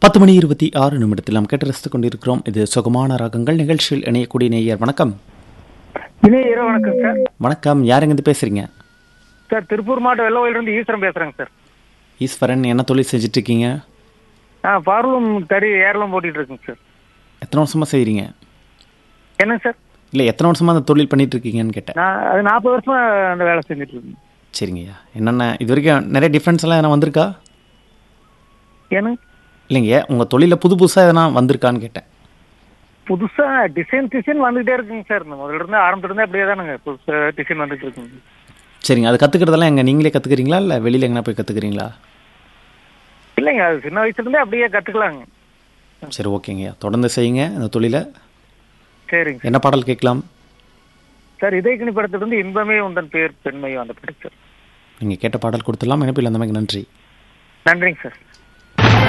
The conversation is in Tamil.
பத்து மணி இருபத்தி ஆறு நிமிடத்தில் நாம் கேட்டு ரசித்துக் கொண்டிருக்கிறோம் இது சுகமான ராகங்கள் நிகழ்ச்சியில் இணையக்கூடிய நேயர் வணக்கம் இணைய இரவு வணக்கம் சார் வணக்கம் யாருங்கிருந்து பேசுறீங்க சார் திருப்பூர் மாவட்டம் வெள்ளவயிலிருந்து ஈஸ்வரன் பேசுறேங்க சார் ஈஸ்வரன் என்ன தொழில் செஞ்சுட்டு இருக்கீங்க ஆ பார்வலும் தறி ஏரலும் போட்டிட்டு இருக்குங்க சார் எத்தனை வருஷமா செய்றீங்க என்னங்க சார் இல்லை எத்தனை வருஷமா அந்த தொழில் பண்ணிட்டு இருக்கீங்கன்னு கேட்டேன் நான் அது நாற்பது வருஷமா அந்த வேலை செஞ்சுட்டு இருக்கேன் சரிங்கய்யா என்னென்ன இது வரைக்கும் நிறைய டிஃப்ரென்ஸ் எல்லாம் எதனா வந்திருக்கா ஏனுங்க இல்லைங்க உங்கள் தொழிலில் புது புதுசாக எதனா வந்திருக்கான்னு கேட்டேன் புதுசா டிசைன் டிசைன் வந்துகிட்டே இருக்குங்க சார் இந்த முதல்ல இருந்து ஆரம்பத்துல இருந்தே அப்படியே தானுங்க புதுசா டிசைன் வந்துட்டு இருக்குங்க சரிங்க அது கற்றுக்கிறதெல்லாம் எங்கே நீங்களே கற்றுக்குறீங்களா இல்லை வெளியில் எங்கேனா போய் கற்றுக்குறீங்களா இல்லைங்க அது சின்ன வயசுல இருந்தே அப்படியே கத்துக்கலாங்க சரி ஓகேங்கய்யா தொடர்ந்து செய்யுங்க இந்த தொழிலை சரிங்க என்ன பாடல் கேட்கலாம் சார் இதயக்கினி படத்துல இருந்து இன்பமே உந்தன் பேர் பெண்மையும் அந்த படம் சார் நீங்கள் கேட்ட பாடல் கொடுத்துடலாம் இணைப்பில் அந்த மாதிரி நன்றி நன்றிங்க சார்